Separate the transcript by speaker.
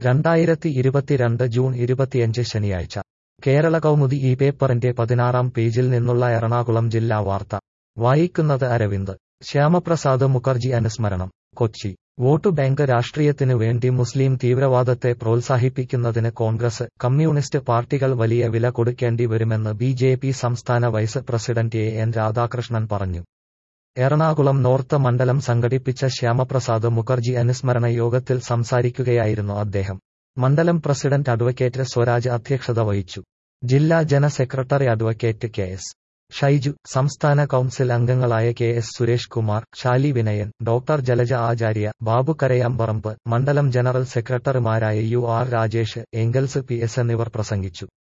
Speaker 1: രണ്ടായിരത്തി ഇരുപത്തിരണ്ട് ജൂൺ ഇരുപത്തിയഞ്ച് ശനിയാഴ്ച കേരള കൗമുദി ഈ പേപ്പറിന്റെ പതിനാറാം പേജിൽ നിന്നുള്ള എറണാകുളം ജില്ലാ വാർത്ത വായിക്കുന്നത് അരവിന്ദ് ശ്യാമപ്രസാദ് മുഖർജി അനുസ്മരണം കൊച്ചി വോട്ട് ബാങ്ക് രാഷ്ട്രീയത്തിനു വേണ്ടി മുസ്ലിം തീവ്രവാദത്തെ പ്രോത്സാഹിപ്പിക്കുന്നതിന് കോൺഗ്രസ് കമ്മ്യൂണിസ്റ്റ് പാർട്ടികൾ വലിയ വില കൊടുക്കേണ്ടി വരുമെന്ന് ബി ജെ പി സംസ്ഥാന vice president A N Radhakrishnan പറഞ്ഞു എറണാകുളം നോർത്ത് മണ്ഡലം സംഘടിപ്പിച്ച ശ്യാമപ്രസാദ് മുഖർജി അനുസ്മരണ യോഗത്തിൽ സംസാരിക്കുകയായിരുന്നു അദ്ദേഹം മണ്ഡലം പ്രസിഡന്റ് അഡ്വക്കേറ്റ് സ്വരാജ് അധ്യക്ഷത വഹിച്ചു ജില്ലാ ജന secretary advocate K S Shyju സംസ്ഥാന കൌൺസിൽ അംഗങ്ങളായ K S Suresh Kumar Shali Vinayan doctor Jalaja Acharya Babu Karayamparambu മണ്ഡലം ജനറൽ സെക്രട്ടറിമാരായ U R Rajesh Engels P S എന്നിവർ പ്രസംഗിച്ചു